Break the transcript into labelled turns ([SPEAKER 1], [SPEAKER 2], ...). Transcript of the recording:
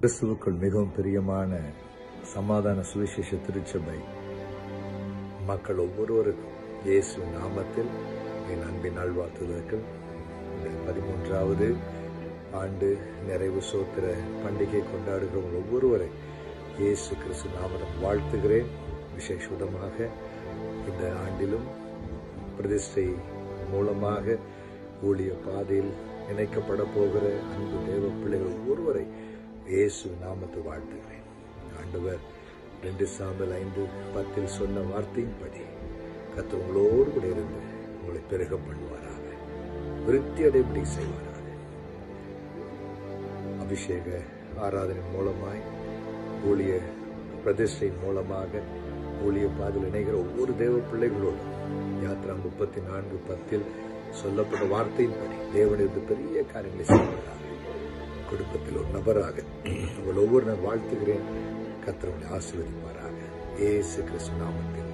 [SPEAKER 1] கிறிஸ்துவுக்குள் மிகவும் பிரியமான சமாதான சுவிசேஷ திருச்சபை மக்கள் ஒவ்வொருவருக்கும் இயேசு நாமத்தில் என் அன்பின் நல்வாழ்த்துதல்கள் இந்த பதிமூன்றாவது ஆண்டு நிறைவு சோத்திர பண்டிகை கொண்டாடுகிறவங்க ஒவ்வொருவரை இயேசு கிறிஸ்து நாமதம் வாழ்த்துகிறேன் விசேஷமாக இந்த ஆண்டிலும் பிரதிஷ்டை மூலமாக ஊழிய பாதையில் இணைக்கப்பட போகிற அன்பு தேவ பிள்ளைகள் ஒவ்வொருவரை இயேசு நாமத்தை வாழ்த்துகிறேன் ஆண்டவர் ரெண்டு சாம்பல் ஐந்து பத்தில் சொன்ன வார்த்தையின்படி கத்த உங்களோடு கூட இருந்து உங்களை பெருக பண்ணுவாராக விருத்தி அடைபடி செய்வாராக அபிஷேக ஆராதனை மூலமாய் ஊழிய பிரதிஷ்டை மூலமாக ஊழிய பாதையில் இணைகிற ஒவ்வொரு தேவ பிள்ளைகளோடும் யாத்ரா முப்பத்தி நான்கு பத்தில் சொல்லப்பட்ட வார்த்தையின்படி தேவனிருந்து பெரிய காரியங்களை செய்வதாக குடும்பத்தில் ஒரு நபராக உங்கள் ஒவ்வொரு நாள் வாழ்த்துகிறேன் கத்திரவனை ஆசீர்வதிப்பாராக ஏசு கிறிஸ்து நாமத்தில்